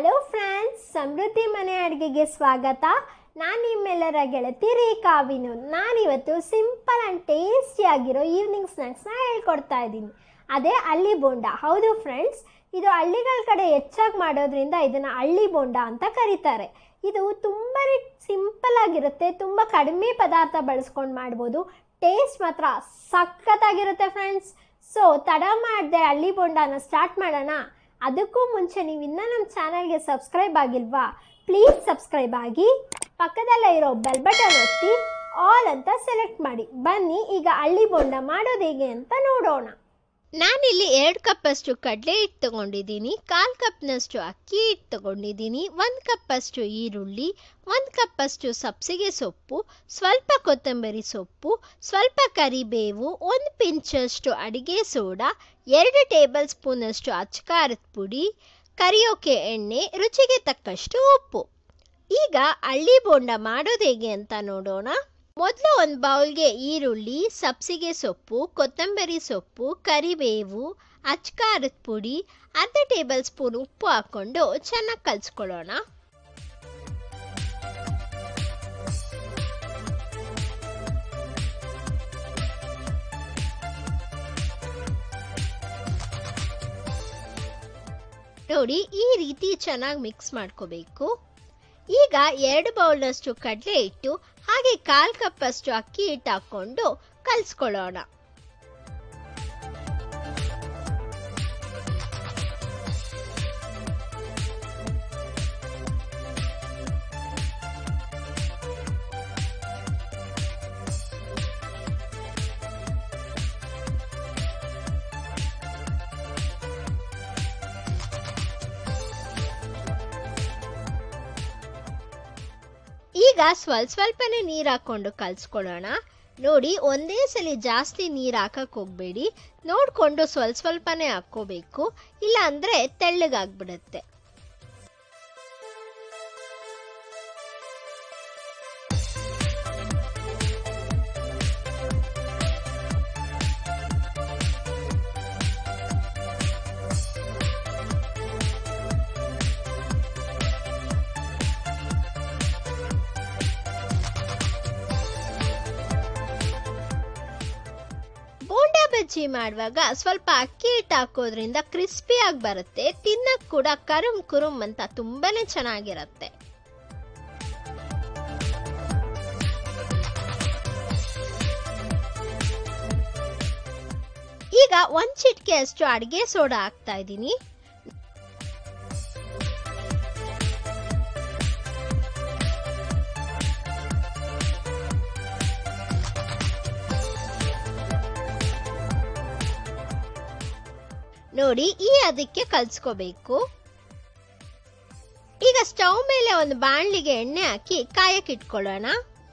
hello friends ಸಮೃದ್ಧಿ ಮನೆ ಅಡುಗೆಗೆ ಸ್ವಾಗತ ನಾನು ನಿಮ್ಮೆಲ್ಲರ ಗೆಳತಿ ರೇಖಾ ವಿನೋದ್ ನಾನಿವತ್ತು ಸಿಂಪಲ್ ಆ್ಯಂಡ್ ಟೇಸ್ಟಿಯಾಗಿರೋ ಈವ್ನಿಂಗ್ ಸ್ನ್ಯಾಕ್ಸ್ನ ಹೇಳ್ಕೊಡ್ತಾ ಇದ್ದೀನಿ ಅದೇ ಹಳ್ಳಿ ಬೋಂಡ ಹೌದು ಫ್ರೆಂಡ್ಸ್ ಇದು ಹಳ್ಳಿಗಳ ಕಡೆ ಹೆಚ್ಚಾಗಿ ಮಾಡೋದ್ರಿಂದ ಇದನ್ನು ಹಳ್ಳಿ ಬೋಂಡ ಅಂತ ಕರೀತಾರೆ ಇದು ತುಂಬ ಸಿಂಪಲ್ ಆಗಿರುತ್ತೆ ತುಂಬ ಕಡಿಮೆ ಪದಾರ್ಥ ಬಳಸ್ಕೊಂಡು ಮಾಡ್ಬೋದು ಟೇಸ್ಟ್ ಮಾತ್ರ ಸಖತ್ತಾಗಿರುತ್ತೆ ಫ್ರೆಂಡ್ಸ್ ಸೊ ತಡ ಮಾಡದೆ ಹಳ್ಳಿ ಬೋಂಡನ ಸ್ಟಾರ್ಟ್ ಮಾಡೋಣ ಅದಕ್ಕೂ ಮುಂಚೆ ನೀವು ಇನ್ನೂ ನಮ್ಮ ಚಾನಲ್ಗೆ ಸಬ್ಸ್ಕ್ರೈಬ್ ಆಗಿಲ್ವಾ ಪ್ಲೀಸ್ ಸಬ್ಸ್ಕ್ರೈಬ್ ಆಗಿ ಪಕ್ಕದಲ್ಲೇ ಇರೋ ಬೆಲ್ ಬಟನ್ ಒತ್ತಿ ಆಲ್ ಅಂತ ಸೆಲೆಕ್ಟ್ ಮಾಡಿ ಬನ್ನಿ ಈಗ ಹಳ್ಳಿ ಬೋಂಡ ಮಾಡೋದು ಹೇಗೆ ಅಂತ ನೋಡೋಣ ನಾನಿಲ್ಲಿ ಎರಡು ಕಪ್ಪಷ್ಟು ಕಡಲೆ ಹಿಟ್ಟು ತಗೊಂಡಿದ್ದೀನಿ ಕಾಲು ಕಪ್ನಷ್ಟು ಅಕ್ಕಿ ಹಿಟ್ಟು ತಗೊಂಡಿದ್ದೀನಿ ಒಂದು ಕಪ್ಪಷ್ಟು ಈರುಳ್ಳಿ ಒಂದು ಕಪ್ಪಷ್ಟು ಸಬ್ಸಿಗೆ ಸೊಪ್ಪು ಸ್ವಲ್ಪ ಕೊತ್ತಂಬರಿ ಸೊಪ್ಪು ಸ್ವಲ್ಪ ಕರಿಬೇವು ಒಂದು ಪಿಂಚಷ್ಟು ಅಡಿಗೆ ಸೋಡಾ ಎರಡು ಟೇಬಲ್ ಸ್ಪೂನಷ್ಟು ಅಚ್ಕಾರದ ಪುಡಿ ಕರಿಯೋಕೆ ಎಣ್ಣೆ ರುಚಿಗೆ ತಕ್ಕಷ್ಟು ಉಪ್ಪು ಈಗ ಹಳ್ಳಿ ಬೋಂಡ ಮಾಡೋದು ಹೇಗೆ ಅಂತ ನೋಡೋಣ ಮೊದಲು ಒಂದು ಬೌಲ್ಗೆ ಈರುಳ್ಳಿ ಸಬ್ಸಿಗೆ ಸೊಪ್ಪು ಕೊತ್ತಂಬರಿ ಸೊಪ್ಪು ಕರಿಬೇವು ಅಚ್ಕಾರದ ಪುಡಿ ಅರ್ಧ ಟೇಬಲ್ ಸ್ಪೂನ್ ಉಪ್ಪು ಹಾಕ್ಕೊಂಡು ಚೆನ್ನಾಗಿ ಕಲಿಸ್ಕೊಳ್ಳೋಣ ನೋಡಿ ಈ ರೀತಿ ಚೆನ್ನಾಗಿ ಮಿಕ್ಸ್ ಮಾಡ್ಕೋಬೇಕು ಈಗ ಎರಡು ಬೌಲ್ನಷ್ಟು ಕಡಲೆ ಹಿಟ್ಟು ಹಾಗೆ ಕಾಲು ಕಪ್ಪಷ್ಟು ಅಕ್ಕಿ ಹಿಟ್ಟು ಹಾಕ್ಕೊಂಡು ಕಲಿಸ್ಕೊಳ್ಳೋಣ ಈಗ ಸ್ವಲ್ಪ ಸ್ವಲ್ಪನೇ ನೀರು ಹಾಕ್ಕೊಂಡು ಕಲಿಸ್ಕೊಳ್ಳೋಣ ನೋಡಿ ಒಂದೇ ಸಲ ಜಾಸ್ತಿ ನೀರು ಹಾಕಕ್ಕೆ ಹೋಗಬೇಡಿ ನೋಡಿಕೊಂಡು ಸ್ವಲ್ಪ ಸ್ವಲ್ಪನೇ ಹಾಕ್ಕೋಬೇಕು ಇಲ್ಲ ಅಂದರೆ ತೆಳ್ಳಗಾಗ್ಬಿಡುತ್ತೆ ಬೋಂಡಾ ಬಜ್ಜಿ ಮಾಡುವಾಗ ಸ್ವಲ್ಪ ಅಕ್ಕಿ ಹಿಟ್ಟು ಹಾಕೋದ್ರಿಂದ ಕ್ರಿಸ್ಪಿಯಾಗಿ ಬರುತ್ತೆ ತಿನ್ನಕ್ಕೆ ಕೂಡ ಕರುಮ್ ಕುರುಮ್ ಅಂತ ತುಂಬಾನೇ ಚೆನ್ನಾಗಿರುತ್ತೆ ಈಗ ಒಂದ್ ಚಿಟಿಕೆ ಅಷ್ಟು ಅಡಿಗೆ ಸೋಡಾ ಹಾಕ್ತಾ ಇದ್ದೀನಿ ನೋಡಿ ಈ ಅದಕ್ಕೆ ಕಲ್ಸ್ಕೋಬೇಕು ಈಗ ಸ್ಟವ್ ಮೇಲೆ ಒಂದು ಬಾಣಲಿಗೆ ಎಣ್ಣೆ ಹಾಕಿ ಕಾಯಕ್ಕೆ ಇಟ್ಕೊಳ್ಳೋಣ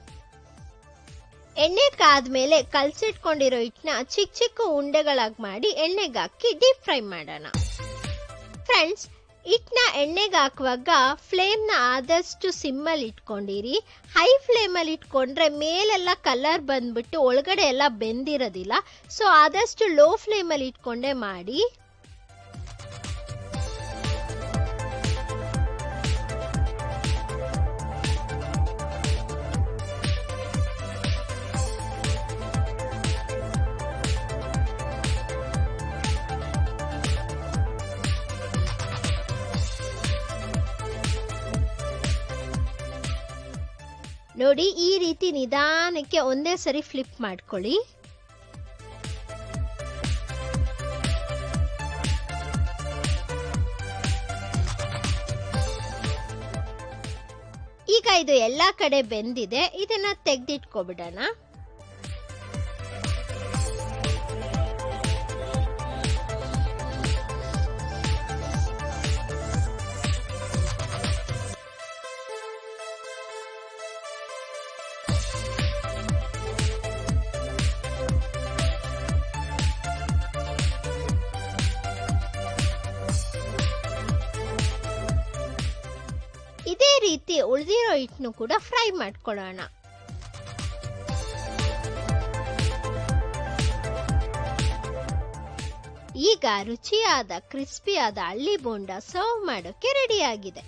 ಎಣ್ಣೆ ಕಾದ್ಮೇಲೆ ಕಲ್ಸಿಟ್ಕೊಂಡಿರೋ ಹಿಟ್ಟನ್ನ ಚಿಕ್ಕ ಚಿಕ್ಕ ಉಂಡೆಗಳಾಗಿ ಮಾಡಿ ಎಣ್ಣೆಗೆ ಹಾಕಿ ಡೀಪ್ ಫ್ರೈ ಮಾಡೋಣ ಫ್ರೆಂಡ್ಸ್ ಹಿಟ್ಟನ್ನ ಎಣ್ಣೆಗೆ ಹಾಕುವಾಗ ಫ್ಲೇಮ್ನ ಆದಷ್ಟು ಸಿಮ್ಮಲ್ಲಿ ಇಟ್ಕೊಂಡಿರಿ ಹೈ ಫ್ಲೇಮಲ್ಲಿ ಇಟ್ಕೊಂಡ್ರೆ ಮೇಲೆಲ್ಲ ಕಲರ್ ಬಂದ್ಬಿಟ್ಟು ಒಳಗಡೆ ಎಲ್ಲ ಬೆಂದಿರೋದಿಲ್ಲ ಸೊ ಆದಷ್ಟು ಲೋ ಫ್ಲೇಮಲ್ಲಿ ಇಟ್ಕೊಂಡೇ ಮಾಡಿ ನೋಡಿ ಈ ರೀತಿ ನಿಧಾನಕ್ಕೆ ಒಂದೇ ಸರಿ ಫ್ಲಿಪ್ ಮಾಡ್ಕೊಳ್ಳಿ ಈಗ ಇದು ಎಲ್ಲ ಕಡೆ ಬೆಂದಿದೆ ಇದನ್ನ ತೆಗೆದಿಟ್ಕೊಬಿಡೋಣ ಇದೇ ರೀತಿ ಉಳಿದಿರೋ ಹಿಟ್ಟನ್ನು ಕೂಡ ಫ್ರೈ ಮಾಡ್ಕೊಳ್ಳೋಣ ಈಗ ರುಚಿಯಾದ ಕ್ರಿಸ್ಪಿಯಾದ ಹಳ್ಳಿ ಬೋಂಡ ಸರ್ವ್ ಮಾಡೋಕೆ ರೆಡಿಯಾಗಿದೆ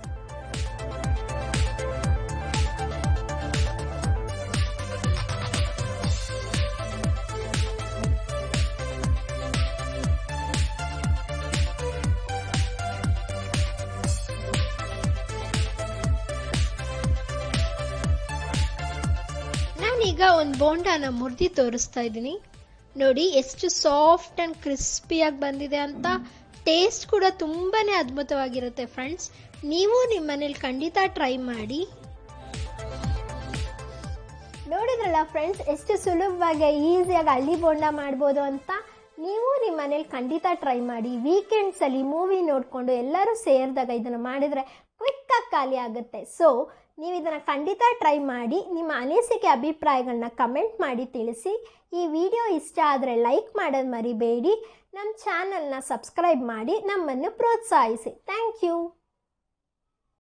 ನಾನೀಗ ಒಂದು ಬೋಂಡಾನ ಮುರಿದಿ ತೋರಿಸ್ತಾ ಇದ್ದೀನಿ ನೋಡಿ ಎಷ್ಟು ಸಾಫ್ಟ್ ಆ್ಯಂಡ್ ಕ್ರಿಸ್ಪಿಯಾಗಿ ಬಂದಿದೆ ಅಂತ ಟೇಸ್ಟ್ ಕೂಡ ತುಂಬಾ ಅದ್ಭುತವಾಗಿರುತ್ತೆ ಫ್ರೆಂಡ್ಸ್ ನೀವು ನಿಮ್ಮ ಮನೇಲಿ ಖಂಡಿತ ಟ್ರೈ ಮಾಡಿ ನೋಡಿದ್ರಲ್ಲ ಫ್ರೆಂಡ್ಸ್ ಎಷ್ಟು ಸುಲಭವಾಗಿ ಈಸಿಯಾಗಿ ಹಳ್ಳಿ ಬೋಂಡ ಮಾಡ್ಬೋದು ಅಂತ ನೀವು ನಿಮ್ಮ ಮನೇಲಿ ಖಂಡಿತ ಟ್ರೈ ಮಾಡಿ ವೀಕೆಂಡ್ಸಲ್ಲಿ ಮೂವಿ ನೋಡಿಕೊಂಡು ಎಲ್ಲರೂ ಸೇರಿದಾಗ ಇದನ್ನು ಮಾಡಿದರೆ ಕ್ವಿಕ್ಕಾಗಿ ಖಾಲಿ ಆಗುತ್ತೆ ಸೊ ನೀವು ಇದನ್ನು ಖಂಡಿತ ಟ್ರೈ ಮಾಡಿ ನಿಮ್ಮ ಅನಿಸಿಕೆ ಅಭಿಪ್ರಾಯಗಳನ್ನ ಕಮೆಂಟ್ ಮಾಡಿ ತಿಳಿಸಿ ಈ ವಿಡಿಯೋ ಇಷ್ಟ ಆದರೆ ಲೈಕ್ ಮಾಡೋದು ಮರಿಬೇಡಿ ನಮ್ಮ ಚಾನಲ್ನ ಸಬ್ಸ್ಕ್ರೈಬ್ ಮಾಡಿ ನಮ್ಮನ್ನು ಪ್ರೋತ್ಸಾಹಿಸಿ ಥ್ಯಾಂಕ್ ಯು